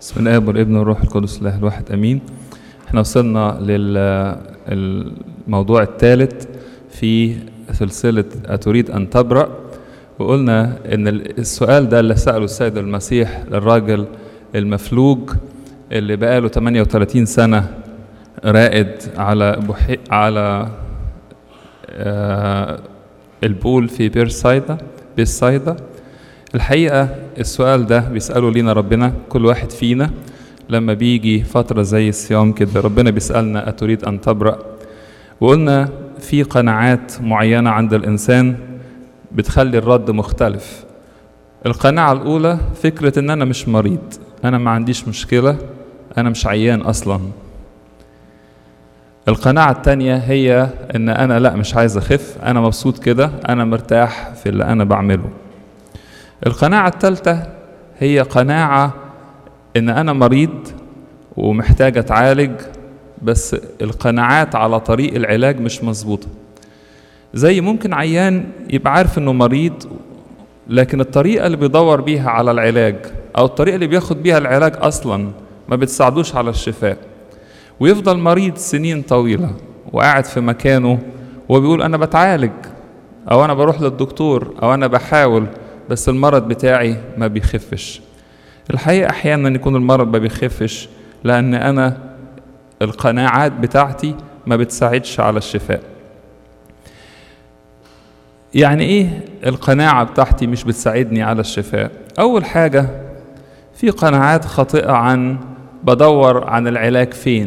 بسم الله والابن والروح القدس الله الواحد امين احنا وصلنا للموضوع الثالث في سلسلة أتريد أن تبرأ وقلنا إن السؤال ده اللي سأله السيد المسيح للراجل المفلوج اللي بقاله 38 سنة رائد على بحي على آه البول في بير صيدا بير صيدا الحقيقة السؤال ده بيسأله لينا ربنا كل واحد فينا لما بيجي فترة زي الصيام كده ربنا بيسألنا أتريد أن تبرأ وقلنا في قناعات معينة عند الإنسان بتخلي الرد مختلف القناعة الأولى فكرة إن أنا مش مريض أنا ما عنديش مشكلة أنا مش عيان أصلا القناعة التانية هي إن أنا لا مش عايز أخف أنا مبسوط كده أنا مرتاح في اللي أنا بعمله القناعة الثالثة هي قناعة إن أنا مريض ومحتاج أتعالج بس القناعات على طريق العلاج مش مظبوطة زي ممكن عيان يبقى عارف إنه مريض لكن الطريقة اللي بيدور بيها على العلاج أو الطريقة اللي بياخد بيها العلاج أصلا ما بتساعدوش على الشفاء ويفضل مريض سنين طويلة وقاعد في مكانه وبيقول أنا بتعالج أو أنا بروح للدكتور أو أنا بحاول بس المرض بتاعي ما بيخفش الحقيقة أحيانا يكون المرض ما بيخفش لأن أنا القناعات بتاعتي ما بتساعدش على الشفاء يعني إيه القناعة بتاعتي مش بتساعدني على الشفاء أول حاجة في قناعات خاطئة عن بدور عن العلاج فين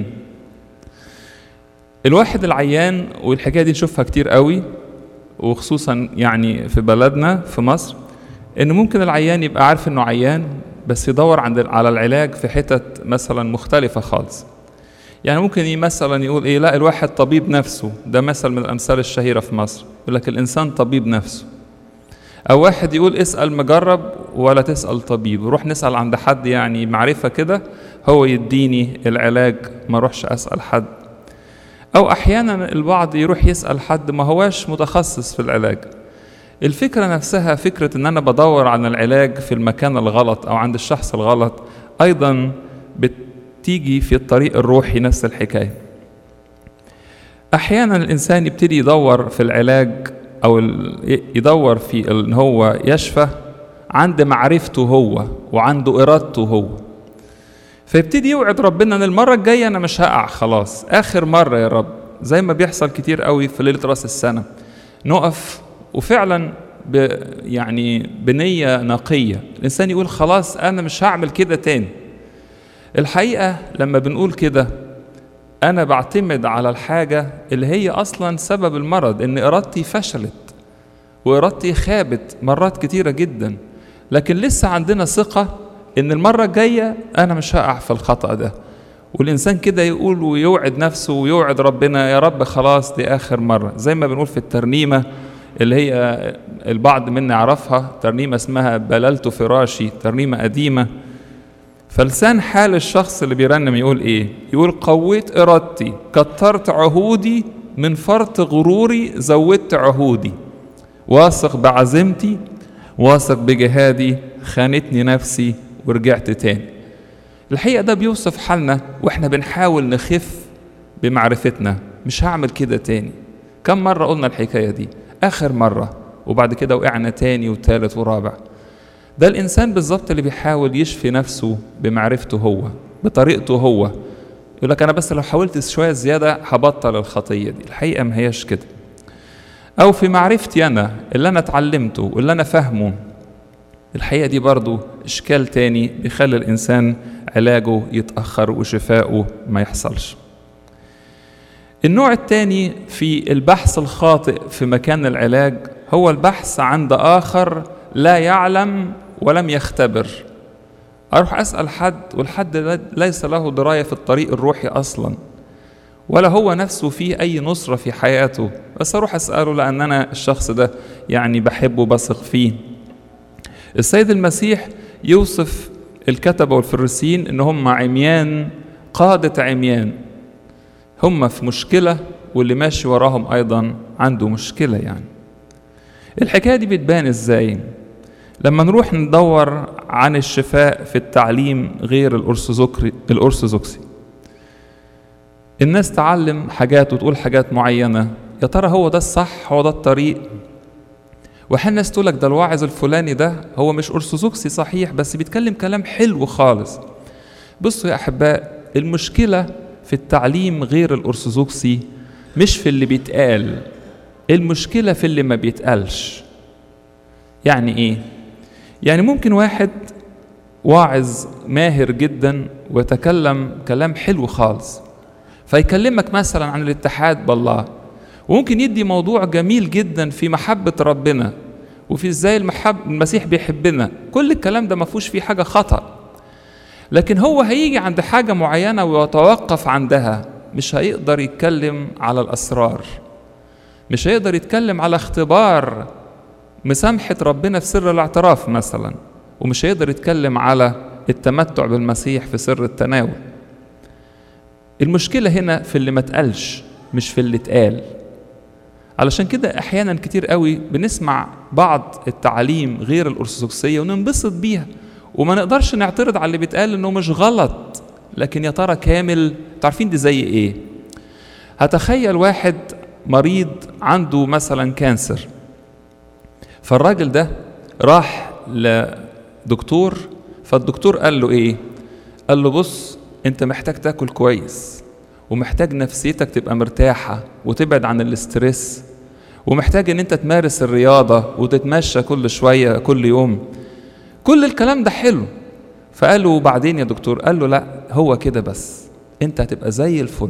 الواحد العيان والحكاية دي نشوفها كتير قوي وخصوصا يعني في بلدنا في مصر ان ممكن العيان يبقى عارف انه عيان بس يدور عند على العلاج في حتت مثلا مختلفة خالص يعني ممكن مثلا يقول ايه لا الواحد طبيب نفسه ده مثل من الامثال الشهيرة في مصر يقول لك الانسان طبيب نفسه او واحد يقول اسأل مجرب ولا تسأل طبيب روح نسأل عند حد يعني معرفة كده هو يديني العلاج ما اروحش اسأل حد او احيانا البعض يروح يسأل حد ما هواش متخصص في العلاج الفكرة نفسها فكرة ان انا بدور عن العلاج في المكان الغلط او عند الشخص الغلط ايضا بتيجي في الطريق الروحي نفس الحكاية احيانا الانسان يبتدي يدور في العلاج او يدور في ان هو يشفى عند معرفته هو وعنده ارادته هو فيبتدي يوعد ربنا ان المرة الجاية انا مش هقع خلاص اخر مرة يا رب زي ما بيحصل كتير قوي في ليلة راس السنة نقف وفعلا ب يعني بنية نقية الإنسان يقول خلاص أنا مش هعمل كده تاني الحقيقة لما بنقول كده أنا بعتمد على الحاجة اللي هي أصلا سبب المرض إن إرادتي فشلت وإرادتي خابت مرات كتيرة جدا لكن لسه عندنا ثقة إن المرة الجاية أنا مش هقع في الخطأ ده والإنسان كده يقول ويوعد نفسه ويوعد ربنا يا رب خلاص دي آخر مرة زي ما بنقول في الترنيمة اللي هي البعض منا يعرفها ترنيمة اسمها بللت فراشي ترنيمة قديمة فلسان حال الشخص اللي بيرنم يقول ايه يقول قويت ارادتي كترت عهودي من فرط غروري زودت عهودي واثق بعزيمتي واثق بجهادي خانتني نفسي ورجعت تاني الحقيقة ده بيوصف حالنا واحنا بنحاول نخف بمعرفتنا مش هعمل كده تاني كم مرة قلنا الحكاية دي آخر مرة وبعد كده وقعنا تاني وتالت ورابع ده الإنسان بالظبط اللي بيحاول يشفي نفسه بمعرفته هو بطريقته هو يقول لك أنا بس لو حاولت شوية زيادة هبطل الخطية دي الحقيقة ما هياش كده أو في معرفتي أنا اللي أنا اتعلمته واللي أنا فاهمه الحقيقة دي برضو إشكال تاني بيخلي الإنسان علاجه يتأخر وشفاؤه ما يحصلش النوع الثاني في البحث الخاطئ في مكان العلاج هو البحث عند آخر لا يعلم ولم يختبر أروح أسأل حد والحد ليس له دراية في الطريق الروحي أصلا ولا هو نفسه فيه أي نصرة في حياته بس أروح أسأله لأن أنا الشخص ده يعني بحبه بثق فيه السيد المسيح يوصف الكتبة والفريسيين إن هم عميان قادة عميان هم في مشكلة واللي ماشي وراهم أيضا عنده مشكلة يعني الحكاية دي بتبان إزاي لما نروح ندور عن الشفاء في التعليم غير الأرثوذكسي الأرثوذكسي الناس تعلم حاجات وتقول حاجات معينة يا ترى هو ده الصح هو ده الطريق واحيانا الناس تقول لك ده الواعظ الفلاني ده هو مش أرثوذكسي صحيح بس بيتكلم كلام حلو خالص بصوا يا أحباء المشكلة في التعليم غير الأرثوذكسي مش في اللي بيتقال المشكلة في اللي ما بيتقالش يعني إيه؟ يعني ممكن واحد واعظ ماهر جدا ويتكلم كلام حلو خالص فيكلمك مثلا عن الاتحاد بالله وممكن يدي موضوع جميل جدا في محبة ربنا وفي ازاي المحب المسيح بيحبنا كل الكلام ده ما فيهوش فيه حاجة خطأ لكن هو هيجي عند حاجة معينة ويتوقف عندها مش هيقدر يتكلم على الأسرار مش هيقدر يتكلم على اختبار مسامحة ربنا في سر الاعتراف مثلا ومش هيقدر يتكلم على التمتع بالمسيح في سر التناول المشكلة هنا في اللي ما اتقالش مش في اللي اتقال علشان كده احيانا كتير قوي بنسمع بعض التعاليم غير الارثوذكسيه وننبسط بيها وما نقدرش نعترض على اللي بيتقال انه مش غلط لكن يا ترى كامل تعرفين دي زي ايه هتخيل واحد مريض عنده مثلا كانسر فالراجل ده راح لدكتور فالدكتور قال له ايه قال له بص انت محتاج تاكل كويس ومحتاج نفسيتك تبقى مرتاحة وتبعد عن الاسترس ومحتاج ان انت تمارس الرياضة وتتمشى كل شوية كل يوم كل الكلام ده حلو فقال له وبعدين يا دكتور قال له لا هو كده بس انت هتبقى زي الفل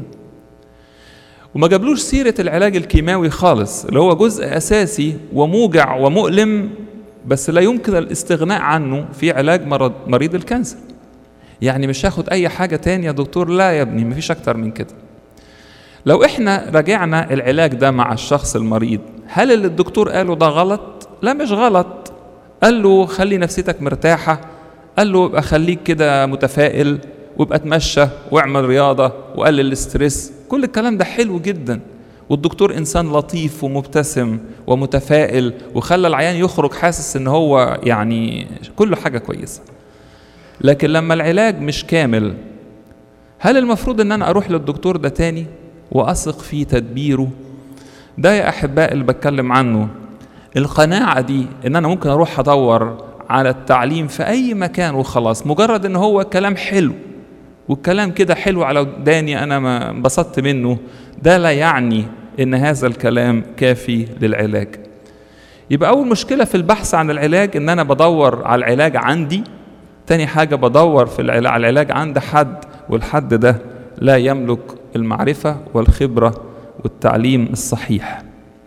وما جابلوش سيرة العلاج الكيماوي خالص اللي هو جزء أساسي وموجع ومؤلم بس لا يمكن الاستغناء عنه في علاج مرض مريض الكانسر يعني مش هاخد أي حاجة تاني يا دكتور لا يا ابني مفيش أكتر من كده لو احنا راجعنا العلاج ده مع الشخص المريض هل اللي الدكتور قاله ده غلط؟ لا مش غلط قال له خلي نفسيتك مرتاحة قال له ابقى خليك كده متفائل وابقى اتمشى واعمل رياضة وقلل الاسترس كل الكلام ده حلو جدا والدكتور انسان لطيف ومبتسم ومتفائل وخلى العيان يخرج حاسس ان هو يعني كل حاجة كويسة لكن لما العلاج مش كامل هل المفروض ان انا اروح للدكتور ده تاني واثق في تدبيره ده يا احباء اللي بتكلم عنه القناعة دي ان انا ممكن اروح ادور على التعليم في اي مكان وخلاص مجرد ان هو كلام حلو والكلام كده حلو على وداني انا ما انبسطت منه ده لا يعني ان هذا الكلام كافي للعلاج يبقى اول مشكله في البحث عن العلاج ان انا بدور على العلاج عندي تاني حاجه بدور في العلاج على العلاج عند حد والحد ده لا يملك المعرفه والخبره والتعليم الصحيح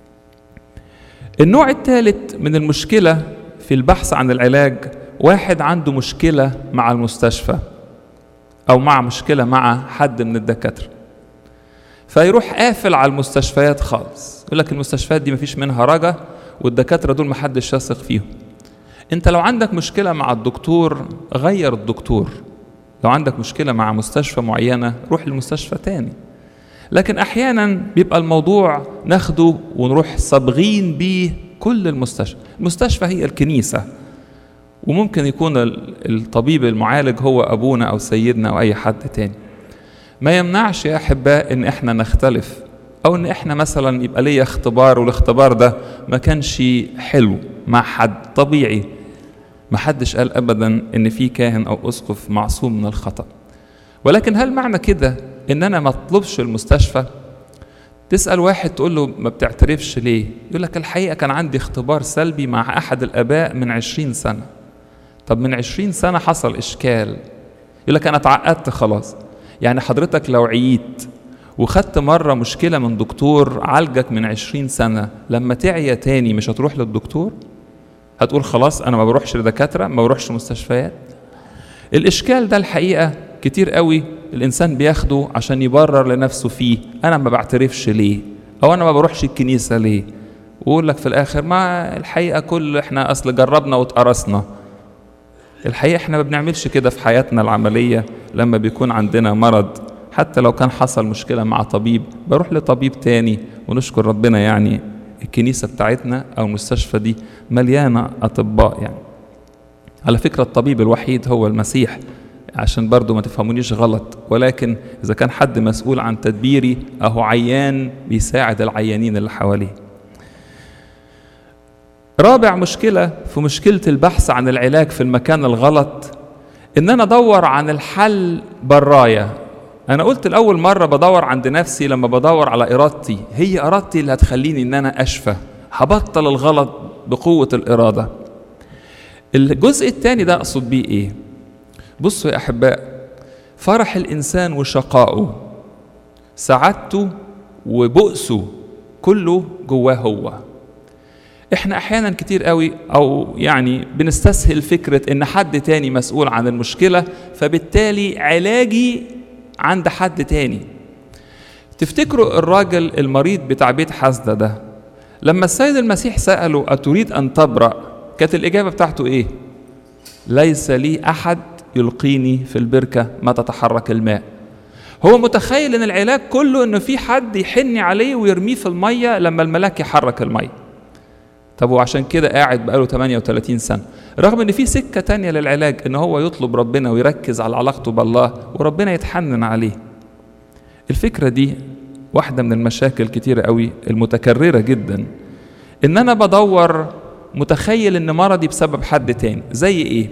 النوع الثالث من المشكله في البحث عن العلاج واحد عنده مشكله مع المستشفى او مع مشكله مع حد من الدكاتره فيروح قافل على المستشفيات خالص يقول لك المستشفيات دي مفيش منها رجا والدكاتره دول محدش يثق فيهم انت لو عندك مشكله مع الدكتور غير الدكتور لو عندك مشكله مع مستشفى معينه روح لمستشفى تاني لكن احيانا بيبقى الموضوع ناخده ونروح صابغين بيه كل المستشفى المستشفى هي الكنيسه وممكن يكون الطبيب المعالج هو ابونا او سيدنا او اي حد تاني ما يمنعش يا احباء ان احنا نختلف او ان احنا مثلا يبقى ليا اختبار والاختبار ده ما كانش حلو مع حد طبيعي ما حدش قال ابدا ان في كاهن او اسقف معصوم من الخطا ولكن هل معنى كده ان انا ما اطلبش المستشفى تسال واحد تقول له ما بتعترفش ليه يقول لك الحقيقه كان عندي اختبار سلبي مع احد الاباء من عشرين سنه طب من عشرين سنه حصل اشكال يقول لك انا اتعقدت خلاص يعني حضرتك لو عييت وخدت مرة مشكلة من دكتور عالجك من عشرين سنة لما تعيا تاني مش هتروح للدكتور هتقول خلاص أنا ما بروحش لدكاترة ما بروحش مستشفيات الإشكال ده الحقيقة كتير قوي الإنسان بياخده عشان يبرر لنفسه فيه أنا ما بعترفش ليه أو أنا ما بروحش الكنيسة ليه ويقول لك في الآخر ما الحقيقة كل إحنا أصل جربنا واتقرصنا الحقيقة احنا ما بنعملش كده في حياتنا العملية لما بيكون عندنا مرض حتى لو كان حصل مشكلة مع طبيب بروح لطبيب تاني ونشكر ربنا يعني الكنيسة بتاعتنا أو المستشفى دي مليانة أطباء يعني على فكرة الطبيب الوحيد هو المسيح عشان برضو ما تفهمونيش غلط ولكن إذا كان حد مسؤول عن تدبيري أهو عيان بيساعد العيانين اللي حواليه رابع مشكلة في مشكلة البحث عن العلاج في المكان الغلط إن أنا أدور عن الحل برايا أنا قلت الأول مرة بدور عند نفسي لما بدور على إرادتي هي إرادتي اللي هتخليني إن أنا أشفى هبطل الغلط بقوة الإرادة الجزء الثاني ده أقصد بيه إيه بصوا يا أحباء فرح الإنسان وشقائه سعادته وبؤسه كله جواه هو احنا احيانا كتير قوي او يعني بنستسهل فكره ان حد تاني مسؤول عن المشكله فبالتالي علاجي عند حد تاني تفتكروا الراجل المريض بتاع بيت حسده ده لما السيد المسيح ساله اتريد ان تبرا كانت الاجابه بتاعته ايه ليس لي احد يلقيني في البركه ما تتحرك الماء هو متخيل ان العلاج كله انه في حد يحني عليه ويرميه في الميه لما الملاك يحرك الميه طب وعشان كده قاعد بقاله 38 سنة رغم ان في سكة تانية للعلاج ان هو يطلب ربنا ويركز على علاقته بالله وربنا يتحنن عليه الفكرة دي واحدة من المشاكل كتيرة قوي المتكررة جدا ان انا بدور متخيل ان مرضي بسبب حد تاني زي ايه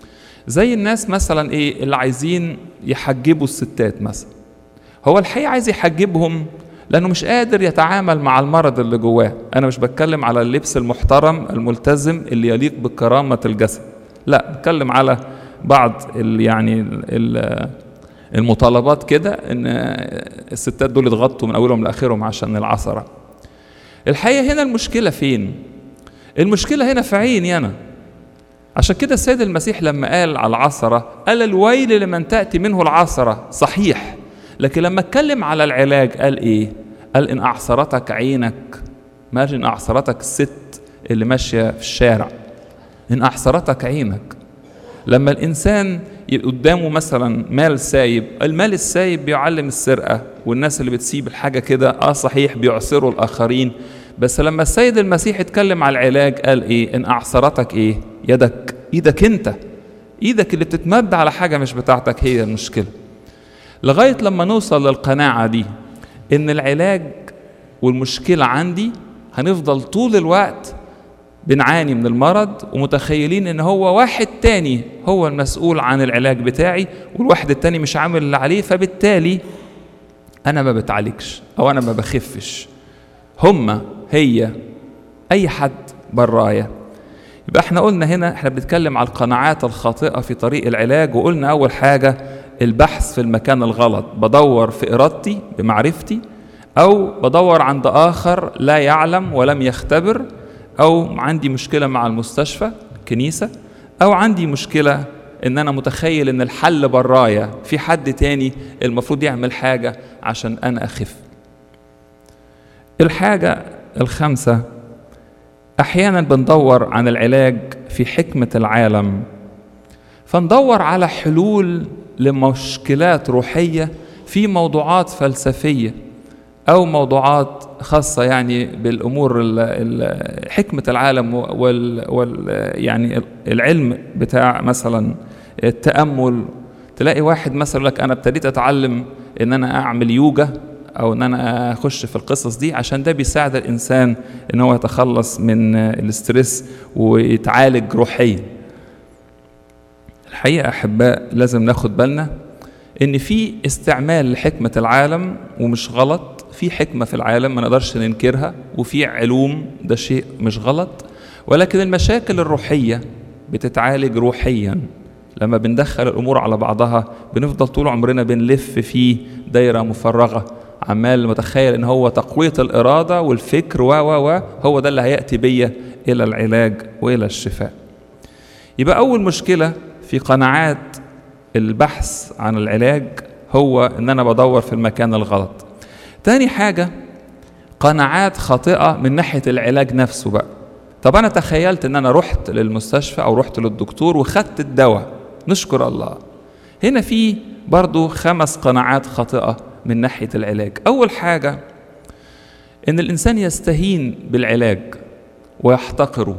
زي الناس مثلا ايه اللي عايزين يحجبوا الستات مثلا هو الحقيقة عايز يحجبهم لانه مش قادر يتعامل مع المرض اللي جواه انا مش بتكلم على اللبس المحترم الملتزم اللي يليق بكرامه الجسد لا بتكلم على بعض ال يعني ال المطالبات كده ان الستات دول يتغطوا من اولهم لاخرهم عشان العثره الحقيقه هنا المشكله فين المشكله هنا في عيني انا عشان كده السيد المسيح لما قال على العثره قال الويل لمن تاتي منه العثره صحيح لكن لما اتكلم على العلاج قال ايه قال ان اعصرتك عينك ما ان اعصرتك الست اللي ماشيه في الشارع ان اعصرتك عينك لما الانسان يبقى قدامه مثلا مال سايب المال السايب بيعلم السرقه والناس اللي بتسيب الحاجه كده اه صحيح بيعصروا الاخرين بس لما السيد المسيح اتكلم على العلاج قال ايه ان اعصرتك ايه يدك ايدك انت ايدك اللي بتتمد على حاجه مش بتاعتك هي المشكله لغايه لما نوصل للقناعه دي ان العلاج والمشكله عندي هنفضل طول الوقت بنعاني من المرض ومتخيلين ان هو واحد تاني هو المسؤول عن العلاج بتاعي والواحد التاني مش عامل اللي عليه فبالتالي انا ما بتعالجش او انا ما بخفش هما هي اي حد برايا يبقى احنا قلنا هنا احنا بنتكلم على القناعات الخاطئه في طريق العلاج وقلنا اول حاجه البحث في المكان الغلط بدور في ارادتي بمعرفتي او بدور عند اخر لا يعلم ولم يختبر او عندي مشكله مع المستشفى الكنيسه او عندي مشكله ان انا متخيل ان الحل برايا في حد تاني المفروض يعمل حاجه عشان انا اخف الحاجه الخامسه احيانا بندور عن العلاج في حكمه العالم فندور على حلول لمشكلات روحيه في موضوعات فلسفيه او موضوعات خاصه يعني بالامور ال ال حكمه العالم وال, وال يعني العلم بتاع مثلا التامل تلاقي واحد مثلا لك انا ابتديت اتعلم ان انا اعمل يوجا او ان انا اخش في القصص دي عشان ده بيساعد الانسان ان هو يتخلص من الاسترس ويتعالج روحيا الحقيقه احباء لازم ناخد بالنا ان في استعمال لحكمه العالم ومش غلط في حكمه في العالم ما نقدرش ننكرها وفي علوم ده شيء مش غلط ولكن المشاكل الروحيه بتتعالج روحيا لما بندخل الامور على بعضها بنفضل طول عمرنا بنلف في دايره مفرغه عمال متخيل ان هو تقويه الاراده والفكر و و و هو ده اللي هياتي بيا الى العلاج والى الشفاء يبقى اول مشكله في قناعات البحث عن العلاج هو ان انا بدور في المكان الغلط تاني حاجه قناعات خاطئه من ناحيه العلاج نفسه بقى طب انا تخيلت ان انا رحت للمستشفى او رحت للدكتور وخدت الدواء نشكر الله هنا في برضو خمس قناعات خاطئه من ناحيه العلاج اول حاجه ان الانسان يستهين بالعلاج ويحتقره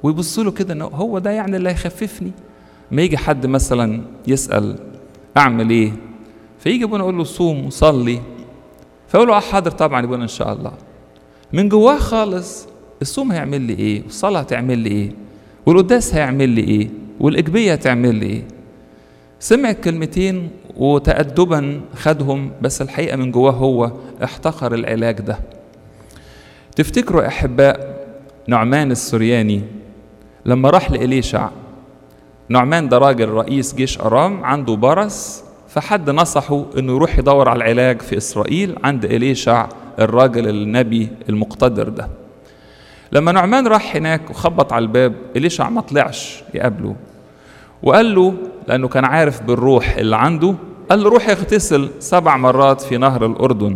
ويبصوا له كده انه هو ده يعني اللي هيخففني ما يجي حد مثلا يسال اعمل ايه فيجي ابونا يقول له صوم وصلي فيقول له اه حاضر طبعا ابونا ان شاء الله من جواه خالص الصوم هيعمل لي ايه والصلاه هتعمل لي ايه والقداس هيعمل لي ايه والاجبيه هتعمل لي ايه سمع الكلمتين وتأدبا خدهم بس الحقيقة من جواه هو احتقر العلاج ده تفتكروا أحباء نعمان السرياني لما راح لإليشع نعمان ده راجل رئيس جيش أرام عنده برص فحد نصحه انه يروح يدور على العلاج في اسرائيل عند اليشع الراجل النبي المقتدر ده لما نعمان راح هناك وخبط على الباب اليشع ما طلعش يقابله وقال له لانه كان عارف بالروح اللي عنده قال له روح اغتسل سبع مرات في نهر الاردن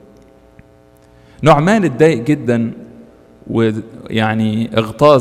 نعمان اتضايق جدا ويعني اغتاظ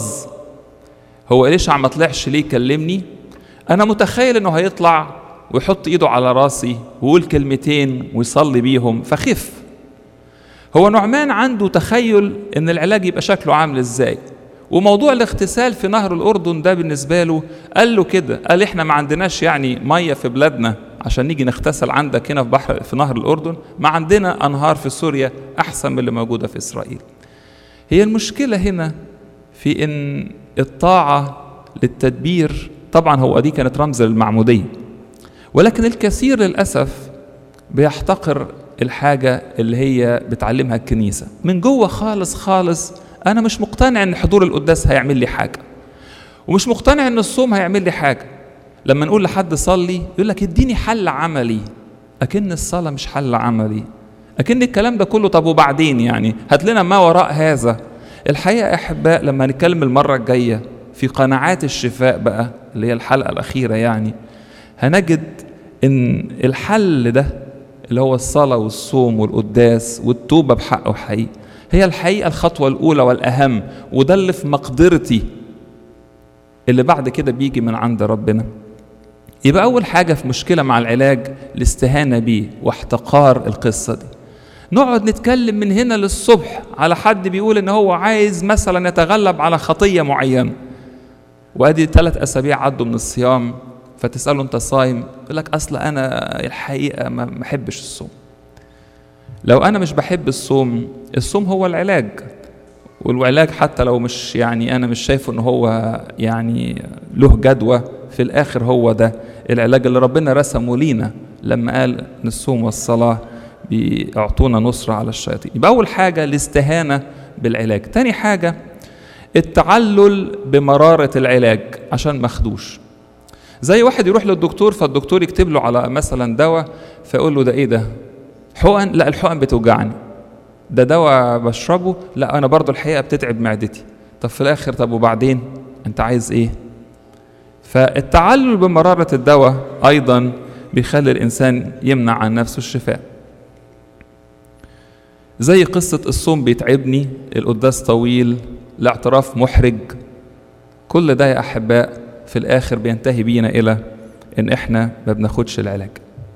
هو اليشع ما طلعش ليه كلمني انا متخيل انه هيطلع ويحط ايده على راسي ويقول كلمتين ويصلي بيهم فخف هو نعمان عنده تخيل ان العلاج يبقى شكله عامل ازاي وموضوع الاغتسال في نهر الاردن ده بالنسبه له قال له كده قال احنا ما عندناش يعني ميه في بلادنا عشان نيجي نغتسل عندك هنا في بحر في نهر الاردن ما عندنا انهار في سوريا احسن من اللي موجوده في اسرائيل هي المشكله هنا في ان الطاعه للتدبير طبعا هو دي كانت رمز للمعموديه ولكن الكثير للاسف بيحتقر الحاجه اللي هي بتعلمها الكنيسه من جوه خالص خالص انا مش مقتنع ان حضور القداس هيعمل لي حاجه ومش مقتنع ان الصوم هيعمل لي حاجه لما نقول لحد صلي يقول لك اديني حل عملي اكن الصلاه مش حل عملي اكن الكلام ده كله طب وبعدين يعني هات لنا ما وراء هذا الحقيقه يا احباء لما نتكلم المره الجايه في قناعات الشفاء بقى اللي هي الحلقه الاخيره يعني هنجد ان الحل ده اللي هو الصلاه والصوم والقداس والتوبه بحق وحقيقي هي الحقيقه الخطوه الاولى والاهم وده اللي في مقدرتي اللي بعد كده بيجي من عند ربنا يبقى اول حاجه في مشكله مع العلاج الاستهانه بيه واحتقار القصه دي نقعد نتكلم من هنا للصبح على حد بيقول ان هو عايز مثلا يتغلب على خطيه معينه وادي ثلاث اسابيع عدوا من الصيام فتساله انت صايم يقول لك اصل انا الحقيقه ما بحبش الصوم لو انا مش بحب الصوم الصوم هو العلاج والعلاج حتى لو مش يعني انا مش شايفه ان هو يعني له جدوى في الاخر هو ده العلاج اللي ربنا رسمه لينا لما قال ان الصوم والصلاه بيعطونا نصرة على الشياطين يبقى أول حاجة الاستهانة بالعلاج تاني حاجة التعلل بمرارة العلاج عشان مخدوش زي واحد يروح للدكتور فالدكتور يكتب له على مثلا دواء فيقول له ده ايه ده حقن لا الحقن بتوجعني ده دواء بشربه لا انا برضو الحقيقه بتتعب معدتي طب في الاخر طب وبعدين انت عايز ايه فالتعلل بمراره الدواء ايضا بيخلي الانسان يمنع عن نفسه الشفاء زي قصة الصوم بيتعبني القداس طويل الاعتراف محرج كل ده يا أحباء في الآخر بينتهي بينا إلى إن إحنا ما بناخدش العلاج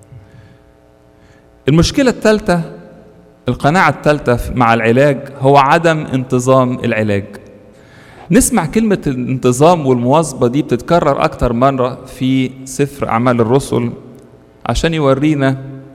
المشكلة الثالثة القناعة الثالثة مع العلاج هو عدم انتظام العلاج نسمع كلمة الانتظام والمواظبة دي بتتكرر أكتر مرة في سفر أعمال الرسل عشان يورينا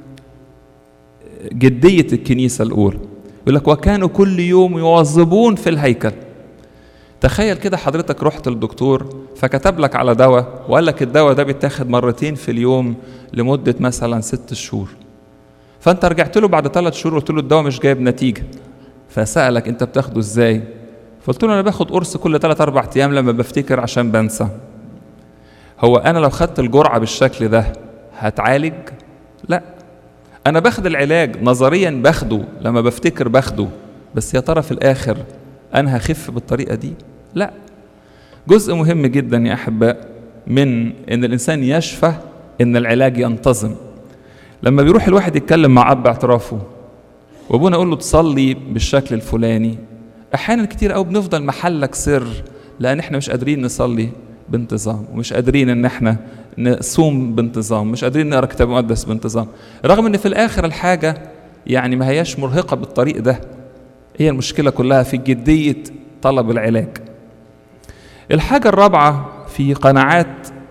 جدية الكنيسة الأولى يقول لك وكانوا كل يوم يواظبون في الهيكل تخيل كده حضرتك رحت للدكتور فكتب لك على دواء وقال لك الدواء ده بيتاخد مرتين في اليوم لمدة مثلا ست شهور فانت رجعت له بعد ثلاث شهور قلت له الدواء مش جايب نتيجة فسألك انت بتاخده ازاي فقلت له انا باخد قرص كل ثلاث اربع ايام لما بفتكر عشان بنسى هو انا لو خدت الجرعة بالشكل ده هتعالج لا انا باخد العلاج نظريا باخده لما بفتكر باخده بس يا ترى في الاخر انا هخف بالطريقه دي لا جزء مهم جدا يا احباء من ان الانسان يشفى ان العلاج ينتظم لما بيروح الواحد يتكلم مع اب اعترافه وابونا يقول له تصلي بالشكل الفلاني احيانا كتير قوي بنفضل محلك سر لان احنا مش قادرين نصلي بانتظام ومش قادرين ان احنا نصوم بانتظام مش قادرين نقرا كتاب مقدس بانتظام رغم ان في الاخر الحاجه يعني ما هياش مرهقه بالطريق ده هي المشكله كلها في جديه طلب العلاج الحاجة الرابعة في قناعات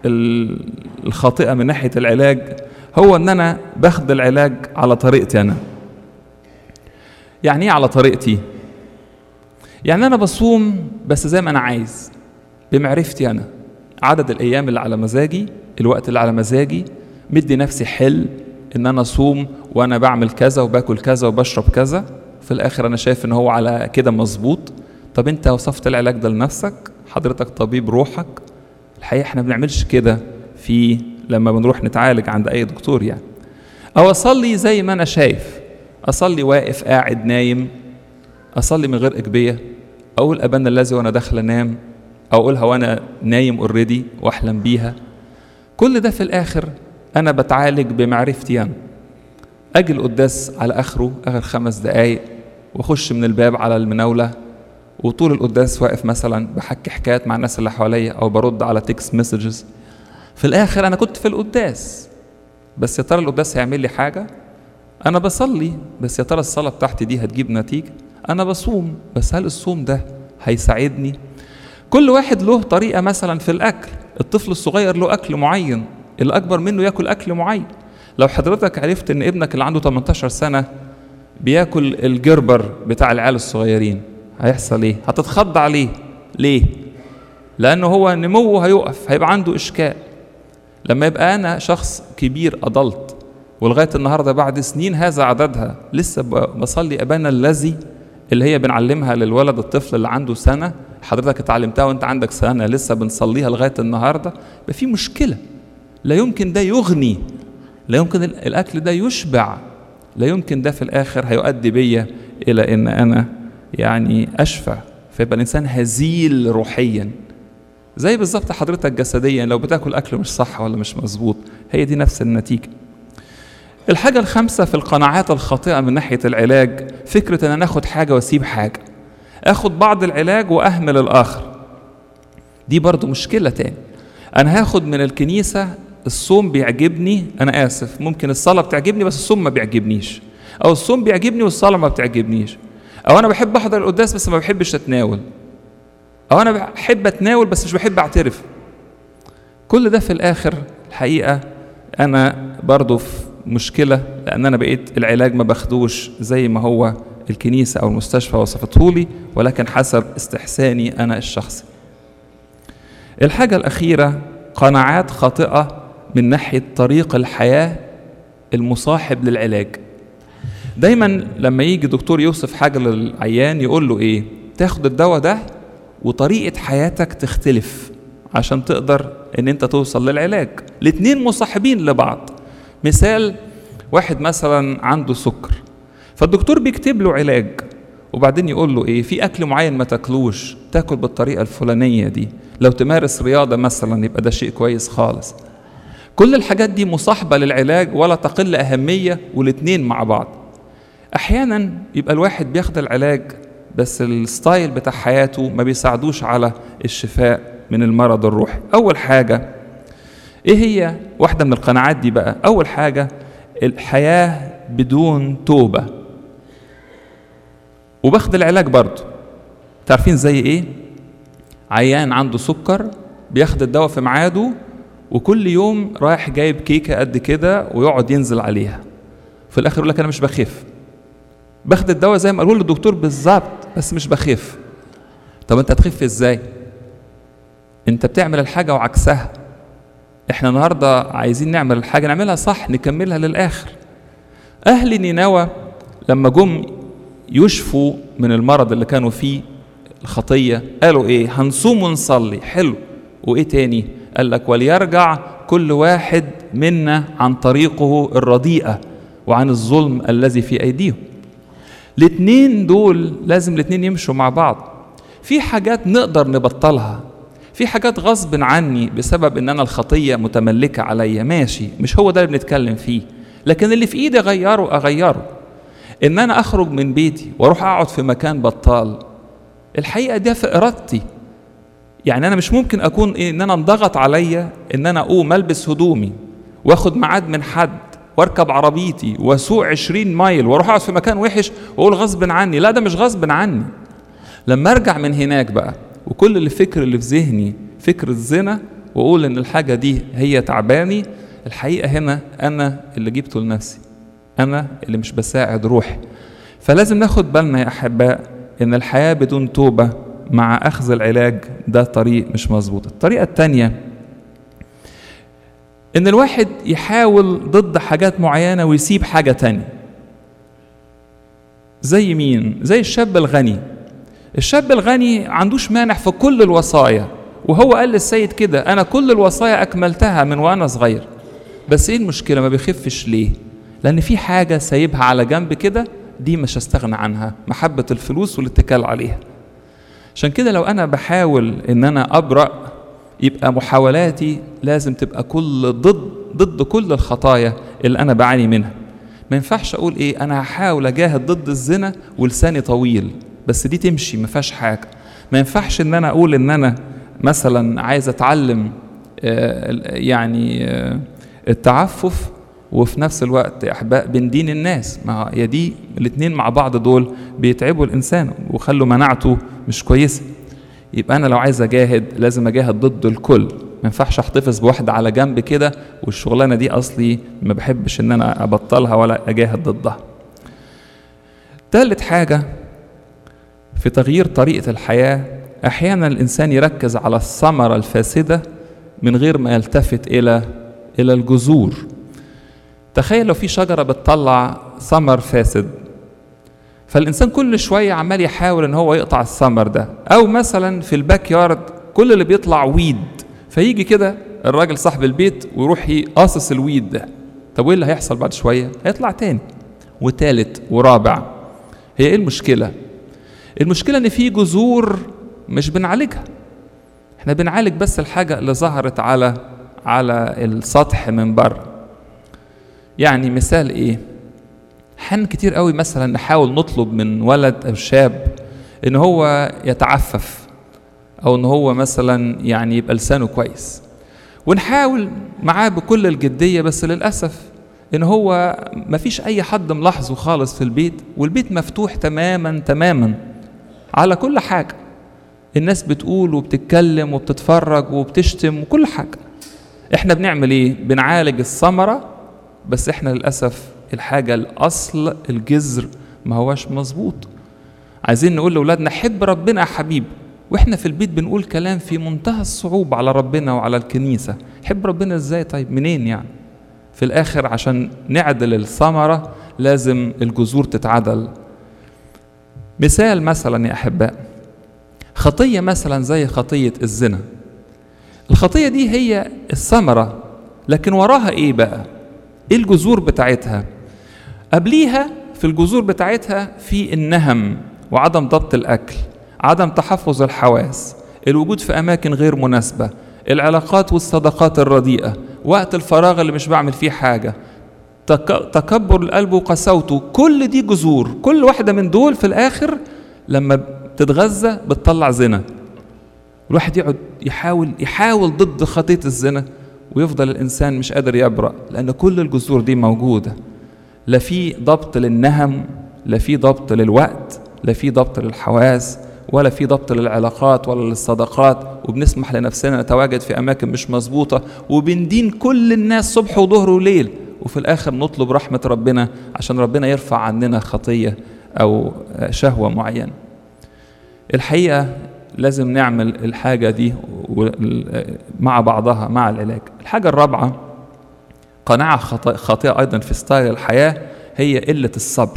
الخاطئة من ناحية العلاج هو ان انا باخد العلاج على طريقتي انا يعني ايه على طريقتي يعني انا بصوم بس زي ما انا عايز بمعرفتي انا عدد الايام اللي على مزاجي الوقت اللي على مزاجي مدي نفسي حل ان انا اصوم وانا بعمل كذا وباكل كذا وبشرب كذا في الاخر انا شايف ان هو على كده مظبوط طب انت وصفت العلاج ده لنفسك حضرتك طبيب روحك الحقيقه احنا ما بنعملش كده في لما بنروح نتعالج عند اي دكتور يعني او اصلي زي ما انا شايف اصلي واقف قاعد نايم اصلي من غير اجبيه اقول ابانا الذي وانا داخل انام او اقولها وانا نايم اوريدي واحلم بيها كل ده في الاخر انا بتعالج بمعرفتي انا اجي القداس على اخره اخر خمس دقايق واخش من الباب على المناوله وطول القداس واقف مثلا بحكي حكايات مع الناس اللي حواليا او برد على تكست مسجز في الاخر انا كنت في القداس بس يا ترى القداس هيعمل لي حاجه انا بصلي بس يا ترى الصلاه بتاعتي دي هتجيب نتيجه انا بصوم بس هل الصوم ده هيساعدني كل واحد له طريقه مثلا في الاكل الطفل الصغير له اكل معين اللي اكبر منه ياكل اكل معين لو حضرتك عرفت ان ابنك اللي عنده 18 سنه بياكل الجربر بتاع العيال الصغيرين هيحصل ايه هتتخض عليه ليه لانه هو نموه هيقف هيبقى عنده اشكال لما يبقى انا شخص كبير اضلت ولغايه النهارده بعد سنين هذا عددها لسه بصلي ابانا الذي اللي هي بنعلمها للولد الطفل اللي عنده سنه حضرتك اتعلمتها وانت عندك سنه لسه بنصليها لغايه النهارده يبقى في مشكله لا يمكن ده يغني لا يمكن الاكل ده يشبع لا يمكن ده في الاخر هيؤدي بيا الى ان انا يعني اشفى فيبقى الانسان هزيل روحيا زي بالظبط حضرتك جسديا لو بتاكل اكل مش صح ولا مش مظبوط هي دي نفس النتيجه الحاجة الخامسة في القناعات الخاطئة من ناحية العلاج فكرة ان انا اخد حاجة واسيب حاجة اخد بعض العلاج واهمل الاخر دي برضو مشكلة تاني انا هاخد من الكنيسة الصوم بيعجبني انا اسف ممكن الصلاة بتعجبني بس الصوم ما بيعجبنيش او الصوم بيعجبني والصلاة ما بتعجبنيش او انا بحب احضر القداس بس ما بحبش اتناول او انا بحب اتناول بس مش بحب اعترف كل ده في الاخر الحقيقة انا برضو في مشكلة لأن أنا بقيت العلاج ما باخدوش زي ما هو الكنيسة أو المستشفى وصفته لي ولكن حسب استحساني أنا الشخصي. الحاجة الأخيرة قناعات خاطئة من ناحية طريق الحياة المصاحب للعلاج. دايما لما يجي دكتور يوصف حاجة للعيان يقول له إيه؟ تاخد الدواء ده وطريقة حياتك تختلف عشان تقدر إن أنت توصل للعلاج. الاتنين مصاحبين لبعض. مثال واحد مثلا عنده سكر فالدكتور بيكتب له علاج وبعدين يقول له ايه في اكل معين ما تاكلوش تاكل بالطريقه الفلانيه دي لو تمارس رياضه مثلا يبقى ده شيء كويس خالص كل الحاجات دي مصاحبه للعلاج ولا تقل اهميه والاتنين مع بعض احيانا يبقى الواحد بياخد العلاج بس الستايل بتاع حياته ما بيساعدوش على الشفاء من المرض الروحي اول حاجه ايه هي واحدة من القناعات دي بقى أول حاجة الحياة بدون توبة وباخد العلاج برضه تعرفين زي ايه عيان عنده سكر بياخد الدواء في ميعاده وكل يوم رايح جايب كيكة قد كده ويقعد ينزل عليها في الآخر يقول لك أنا مش بخف باخد الدواء زي ما قالوا الدكتور بالظبط بس مش بخف طب أنت هتخف إزاي؟ أنت بتعمل الحاجة وعكسها احنا النهارده عايزين نعمل الحاجه نعملها صح نكملها للاخر اهل نينوى لما جم يشفوا من المرض اللي كانوا فيه الخطيه قالوا ايه هنصوم ونصلي حلو وايه تاني قال لك وليرجع كل واحد منا عن طريقه الرديئه وعن الظلم الذي في ايديهم الاتنين دول لازم الاتنين يمشوا مع بعض في حاجات نقدر نبطلها في حاجات غصب عني بسبب ان انا الخطيه متملكه عليا ماشي مش هو ده اللي بنتكلم فيه لكن اللي في ايدي اغيره اغيره ان انا اخرج من بيتي واروح اقعد في مكان بطال الحقيقه ده في ارادتي يعني انا مش ممكن اكون إيه ان انا انضغط عليا ان انا اقوم البس هدومي واخد ميعاد من حد واركب عربيتي واسوق 20 مايل واروح اقعد في مكان وحش واقول غصب عني لا ده مش غصب عني لما ارجع من هناك بقى وكل الفكر اللي في ذهني فكر الزنا واقول ان الحاجه دي هي تعباني الحقيقه هنا انا اللي جبته لنفسي انا اللي مش بساعد روحي فلازم ناخد بالنا يا احباء ان الحياه بدون توبه مع اخذ العلاج ده طريق مش مظبوط الطريقه الثانيه ان الواحد يحاول ضد حاجات معينه ويسيب حاجه تانية زي مين زي الشاب الغني الشاب الغني عندوش مانع في كل الوصايا وهو قال للسيد كده انا كل الوصايا اكملتها من وانا صغير بس ايه المشكله ما بيخفش ليه لان في حاجه سايبها على جنب كده دي مش هستغنى عنها محبه الفلوس والاتكال عليها عشان كده لو انا بحاول ان انا ابرأ يبقى محاولاتي لازم تبقى كل ضد ضد كل الخطايا اللي انا بعاني منها ما ينفعش اقول ايه انا هحاول اجاهد ضد الزنا ولساني طويل بس دي تمشي ما فيهاش حاجه ما ينفعش ان انا اقول ان انا مثلا عايز اتعلم يعني التعفف وفي نفس الوقت يا احباء بندين الناس ما هي دي الاثنين مع بعض دول بيتعبوا الانسان وخلوا مناعته مش كويسه يبقى انا لو عايز اجاهد لازم اجاهد ضد الكل ما ينفعش احتفظ بواحده على جنب كده والشغلانه دي اصلي ما بحبش ان انا ابطلها ولا اجاهد ضدها ثالث حاجه في تغيير طريقه الحياه احيانا الانسان يركز على الثمره الفاسده من غير ما يلتفت الى الى الجذور تخيل لو في شجره بتطلع ثمر فاسد فالانسان كل شويه عمال يحاول ان هو يقطع الثمر ده او مثلا في الباك يارد كل اللي بيطلع ويد فيجي كده الراجل صاحب البيت ويروح يقاصص الويد ده طب وايه اللي هيحصل بعد شويه هيطلع تاني وتالت ورابع هي ايه المشكله المشكله ان في جذور مش بنعالجها احنا بنعالج بس الحاجه اللي ظهرت على على السطح من بره يعني مثال ايه احيانا كتير قوي مثلا نحاول نطلب من ولد او شاب ان هو يتعفف او ان هو مثلا يعني يبقى لسانه كويس ونحاول معاه بكل الجديه بس للاسف ان هو مفيش اي حد ملاحظه خالص في البيت والبيت مفتوح تماما تماما على كل حاجه الناس بتقول وبتتكلم وبتتفرج وبتشتم وكل حاجه احنا بنعمل ايه بنعالج الثمره بس احنا للاسف الحاجه الاصل الجذر ما هواش مظبوط عايزين نقول لاولادنا حب ربنا يا حبيبي واحنا في البيت بنقول كلام في منتهى الصعوبه على ربنا وعلى الكنيسه حب ربنا ازاي طيب منين يعني في الاخر عشان نعدل الثمره لازم الجذور تتعدل مثال مثلا يا احباء خطيه مثلا زي خطيه الزنا الخطيه دي هي الثمره لكن وراها ايه بقى ايه الجذور بتاعتها قبليها في الجذور بتاعتها في النهم وعدم ضبط الاكل عدم تحفظ الحواس الوجود في اماكن غير مناسبه العلاقات والصداقات الرديئه وقت الفراغ اللي مش بعمل فيه حاجه تك... تكبر القلب وقساوته كل دي جذور كل واحده من دول في الاخر لما بتتغذى بتطلع زنا الواحد يقعد يحاول يحاول ضد خطيه الزنا ويفضل الانسان مش قادر يبرأ لان كل الجذور دي موجوده لا في ضبط للنهم لا في ضبط للوقت لا في ضبط للحواس ولا في ضبط للعلاقات ولا للصداقات وبنسمح لنفسنا نتواجد في اماكن مش مظبوطه وبندين كل الناس صبح وظهر وليل وفي الاخر نطلب رحمه ربنا عشان ربنا يرفع عننا خطيه او شهوه معينه الحقيقه لازم نعمل الحاجه دي مع بعضها مع العلاج الحاجه الرابعه قناعه خاطئه ايضا في ستايل الحياه هي قله الصبر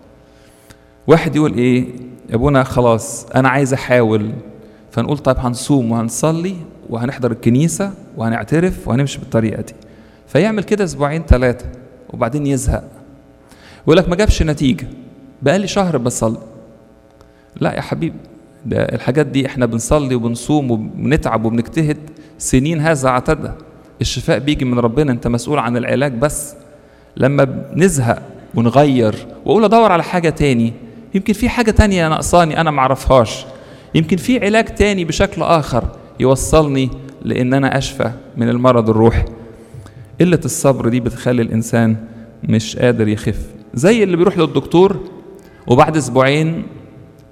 واحد يقول ايه يا ابونا خلاص انا عايز احاول فنقول طيب هنصوم وهنصلي وهنحضر الكنيسه وهنعترف وهنمشي بالطريقه دي فيعمل كده اسبوعين ثلاثه وبعدين يزهق يقول لك ما جابش نتيجه بقالي شهر بصلي لا يا حبيبي ده الحاجات دي احنا بنصلي وبنصوم وبنتعب وبنجتهد سنين هذا عتدها الشفاء بيجي من ربنا انت مسؤول عن العلاج بس لما بنزهق ونغير واقول ادور على حاجه تاني يمكن في حاجه تانية ناقصاني انا معرفهاش يمكن في علاج تاني بشكل اخر يوصلني لان انا اشفى من المرض الروحي قله الصبر دي بتخلي الانسان مش قادر يخف زي اللي بيروح للدكتور وبعد اسبوعين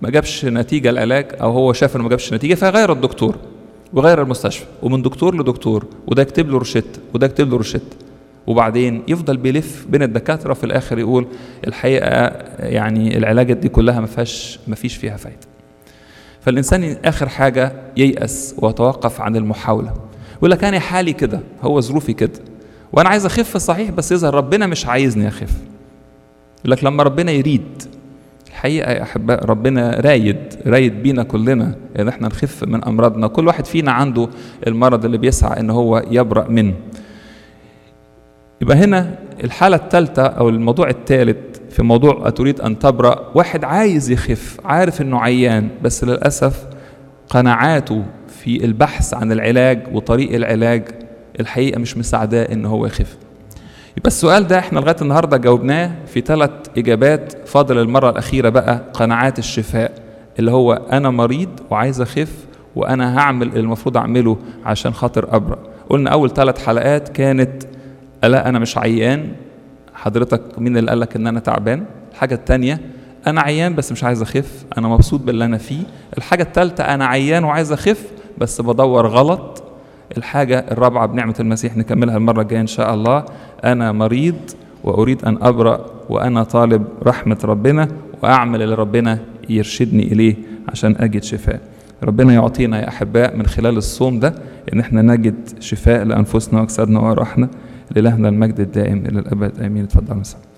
ما جابش نتيجه العلاج او هو شاف انه ما جابش نتيجه فيغير الدكتور وغير المستشفى ومن دكتور لدكتور وده يكتب له روشته وده يكتب له روشته وبعدين يفضل بيلف بين الدكاتره في الاخر يقول الحقيقه يعني العلاجات دي كلها ما فيهاش ما فيش فيها فايده فالانسان اخر حاجه ييأس ويتوقف عن المحاوله يقول لك انا حالي كده هو ظروفي كده وانا عايز اخف صحيح بس يظهر ربنا مش عايزني اخف يقول لك لما ربنا يريد الحقيقه يا احباء ربنا رايد رايد بينا كلنا ان يعني احنا نخف من امراضنا كل واحد فينا عنده المرض اللي بيسعى ان هو يبرأ منه يبقى هنا الحالة الثالثة أو الموضوع الثالث في موضوع أتريد أن تبرأ واحد عايز يخف عارف إنه عيان بس للأسف قناعاته في البحث عن العلاج وطريق العلاج الحقيقة مش مساعداه إن هو يخف يبقى السؤال ده احنا لغاية النهاردة جاوبناه في ثلاث إجابات فاضل المرة الأخيرة بقى قناعات الشفاء اللي هو أنا مريض وعايز أخف وأنا هعمل اللي المفروض أعمله عشان خاطر أبرأ قلنا أول ثلاث حلقات كانت لا انا مش عيان حضرتك مين اللي قالك ان انا تعبان الحاجه الثانيه انا عيان بس مش عايز اخف انا مبسوط باللي انا فيه الحاجه الثالثه انا عيان وعايز اخف بس بدور غلط الحاجه الرابعه بنعمه المسيح نكملها المره الجايه ان شاء الله انا مريض واريد ان ابرا وانا طالب رحمه ربنا واعمل اللي ربنا يرشدني اليه عشان اجد شفاء ربنا يعطينا يا احباء من خلال الصوم ده ان احنا نجد شفاء لانفسنا واجسادنا وارواحنا لإلهنا المجد الدائم إلى الأبد آمين اتفضل مساء